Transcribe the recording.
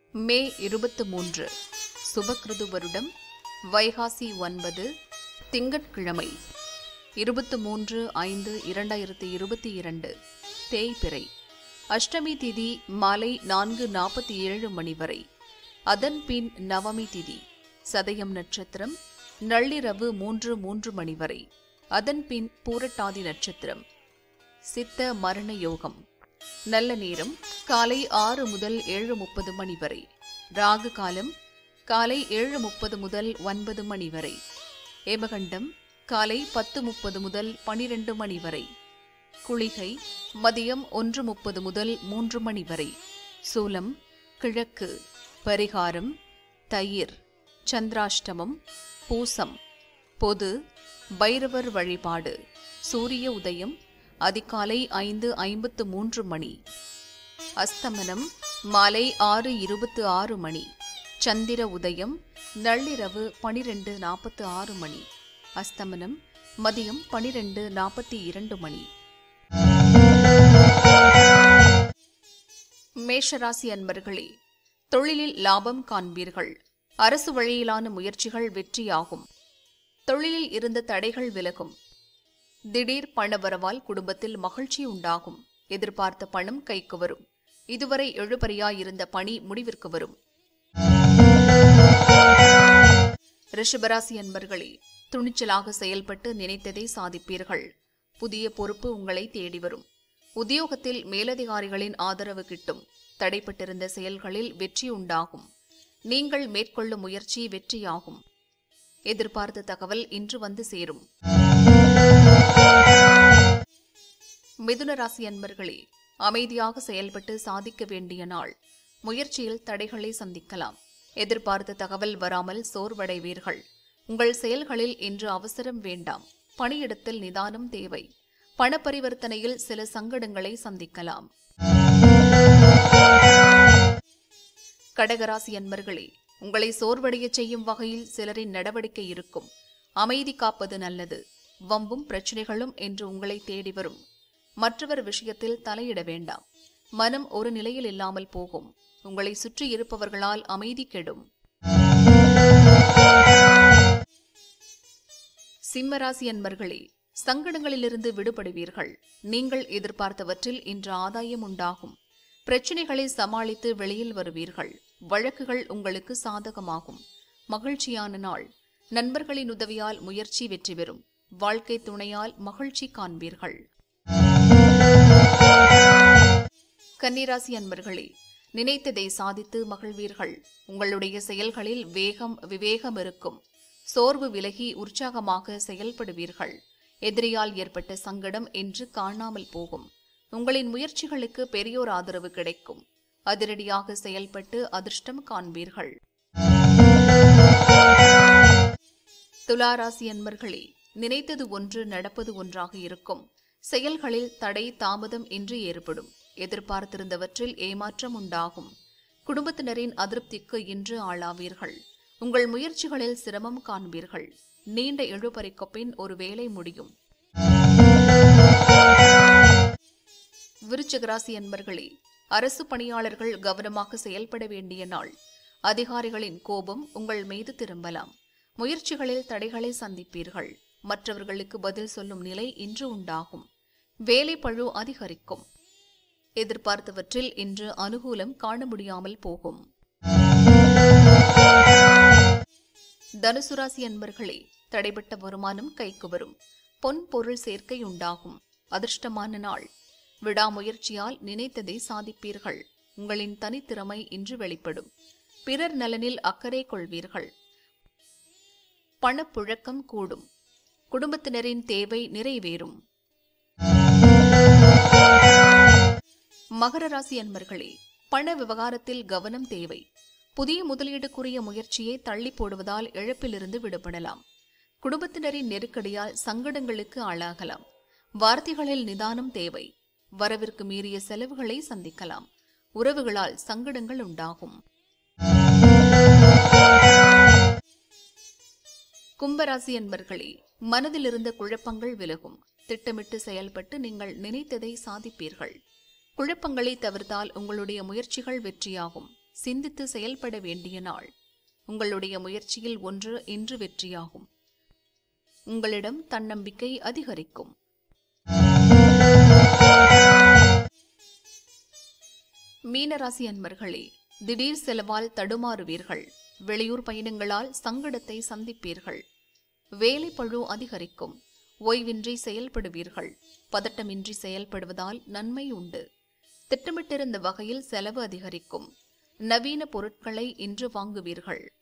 மே இருபத்து மூன்று சுபக்கிருது வருடம் வைகாசி ஒன்பது திங்கட்கிழமை இருபத்து மூன்று ஐந்து இரண்டாயிரத்தி இருபத்தி இரண்டு தேய்பிறை அஷ்டமி திதி மாலை நான்கு நாற்பத்தி ஏழு மணி வரை அதன் பின் நவமி திதி சதயம் நட்சத்திரம் நள்ளிரவு மூன்று மூன்று மணி வரை அதன் பின் பூரட்டாதி நட்சத்திரம் சித்த மரண யோகம் நல்ல நேரம் காலை ஆறு முதல் ஏழு முப்பது மணி வரை ராகு காலம் காலை ஏழு முப்பது முதல் ஒன்பது மணி வரை ஏமகண்டம் காலை பத்து முப்பது முதல் பனிரெண்டு மணி வரை குளிகை மதியம் ஒன்று முப்பது முதல் மூன்று மணி வரை சூலம் கிழக்கு பரிகாரம் தயிர் சந்திராஷ்டமம் பூசம் பொது பைரவர் வழிபாடு சூரிய உதயம் அதிகாலை ஐந்து ஐம்பத்து மூன்று மணி அஸ்தமனம் மாலை ஆறு இருபத்து ஆறு மணி சந்திர உதயம் நள்ளிரவு பனிரெண்டு நாற்பத்து ஆறு மணி அஸ்தமனம் மதியம் பனிரெண்டு நாற்பத்தி இரண்டு மணி மேஷராசி அன்பர்களே தொழிலில் லாபம் காண்பீர்கள் அரசு வழியிலான முயற்சிகள் வெற்றியாகும் தொழிலில் இருந்த தடைகள் விலகும் திடீர் பணவரவால் குடும்பத்தில் மகிழ்ச்சி உண்டாகும் எதிர்பார்த்த பணம் கைக்கு வரும் இதுவரை எழுபறியாயிருந்த பணி முடிவிற்கு வரும் ரிஷபராசி அன்பர்களே துணிச்சலாக செயல்பட்டு நினைத்ததை சாதிப்பீர்கள் புதிய பொறுப்பு உங்களை தேடி வரும் உத்தியோகத்தில் மேலதிகாரிகளின் ஆதரவு கிட்டும் தடைப்பட்டிருந்த செயல்களில் வெற்றி உண்டாகும் நீங்கள் மேற்கொள்ளும் முயற்சி வெற்றியாகும் எதிர்பார்த்த தகவல் இன்று வந்து சேரும் மிதுன ராசி அன்பர்களே அமைதியாக செயல்பட்டு சாதிக்க வேண்டிய நாள் முயற்சியில் தடைகளை சந்திக்கலாம் எதிர்பார்த்த தகவல் வராமல் சோர்வடைவீர்கள் உங்கள் செயல்களில் இன்று அவசரம் வேண்டாம் பணியிடத்தில் நிதானம் தேவை பண பரிவர்த்தனையில் சில சங்கடங்களை சந்திக்கலாம் கடகராசி அன்பர்களே உங்களை சோர்வடைய செய்யும் வகையில் சிலரின் நடவடிக்கை இருக்கும் அமைதி காப்பது நல்லது வம்பும் பிரச்சனைகளும் என்று உங்களை தேடி வரும் மற்றவர் விஷயத்தில் தலையிட வேண்டாம் மனம் ஒரு நிலையில் இல்லாமல் போகும் உங்களை சுற்றி இருப்பவர்களால் அமைதி கெடும் சிம்மராசி அன்பர்களே சங்கடங்களிலிருந்து விடுபடுவீர்கள் நீங்கள் எதிர்பார்த்தவற்றில் இன்று ஆதாயம் உண்டாகும் பிரச்சனைகளை சமாளித்து வெளியில் வருவீர்கள் வழக்குகள் உங்களுக்கு சாதகமாகும் மகிழ்ச்சியான நாள் நண்பர்களின் உதவியால் முயற்சி வெற்றி பெறும் வாழ்க்கை துணையால் மகிழ்ச்சி காண்பீர்கள் கன்னிராசி அன்பர்களே நினைத்ததை சாதித்து மகிழ்வீர்கள் உங்களுடைய செயல்களில் வேகம் விவேகம் இருக்கும் சோர்வு விலகி உற்சாகமாக செயல்படுவீர்கள் எதிரியால் ஏற்பட்ட சங்கடம் என்று காணாமல் போகும் உங்களின் முயற்சிகளுக்கு பெரியோர் ஆதரவு கிடைக்கும் அதிரடியாக செயல்பட்டு அதிர்ஷ்டம் காண்பீர்கள் துளாராசி அன்பர்களே நினைத்தது ஒன்று நடப்பது ஒன்றாக இருக்கும் செயல்களில் தடை தாமதம் இன்றி ஏற்படும் எதிர்பார்த்திருந்தவற்றில் ஏமாற்றம் உண்டாகும் குடும்பத்தினரின் அதிருப்திக்கு இன்று ஆளாவீர்கள் உங்கள் முயற்சிகளில் சிரமம் காண்பீர்கள் நீண்ட இழுபறிக்கு பின் ஒரு வேலை முடியும் விருச்சகராசி அன்பர்களே அரசு பணியாளர்கள் கவனமாக செயல்பட வேண்டிய நாள் அதிகாரிகளின் கோபம் உங்கள் மீது திரும்பலாம் முயற்சிகளில் தடைகளை சந்திப்பீர்கள் மற்றவர்களுக்கு பதில் சொல்லும் நிலை இன்று உண்டாகும் வேலை பழு அதிகரிக்கும் எதிர்பார்த்தவற்றில் இன்று அனுகூலம் காண முடியாமல் போகும் தனுசு ராசி அன்பர்களே தடைபட்ட வருமானம் கைக்கு வரும் பொன் பொருள் சேர்க்கை உண்டாகும் அதிர்ஷ்டமான நாள் விடாமுயற்சியால் நினைத்ததை சாதிப்பீர்கள் உங்களின் தனித்திறமை இன்று வெளிப்படும் பிறர் நலனில் அக்கறை கொள்வீர்கள் பணப்புழக்கம் கூடும் குடும்பத்தினரின் தேவை நிறைவேறும் மகர ராசி அன்பர்களே பண விவகாரத்தில் கவனம் தேவை புதிய முதலீடுக்குரிய முயற்சியை தள்ளி போடுவதால் இழப்பிலிருந்து விடுபடலாம் குடும்பத்தினரின் நெருக்கடியால் சங்கடங்களுக்கு ஆளாகலாம் வார்த்தைகளில் நிதானம் தேவை வரவிற்கு மீறிய செலவுகளை சந்திக்கலாம் உறவுகளால் சங்கடங்கள் உண்டாகும் கும்பராசி அன்பர்களே மனதில் இருந்த குழப்பங்கள் விலகும் திட்டமிட்டு செயல்பட்டு நீங்கள் நினைத்ததை சாதிப்பீர்கள் குழப்பங்களை தவிர்த்தால் உங்களுடைய முயற்சிகள் வெற்றியாகும் சிந்தித்து செயல்பட வேண்டிய நாள் உங்களுடைய முயற்சியில் ஒன்று இன்று வெற்றியாகும் உங்களிடம் தன்னம்பிக்கை அதிகரிக்கும் மீனராசி அன்பர்களே திடீர் செலவால் தடுமாறுவீர்கள் வெளியூர் பயணங்களால் சங்கடத்தை சந்திப்பீர்கள் வேலை பழு அதிகரிக்கும் ஓய்வின்றி செயல்படுவீர்கள் பதட்டமின்றி செயல்படுவதால் நன்மை உண்டு திட்டமிட்டிருந்த வகையில் செலவு அதிகரிக்கும் நவீன பொருட்களை இன்று வாங்குவீர்கள்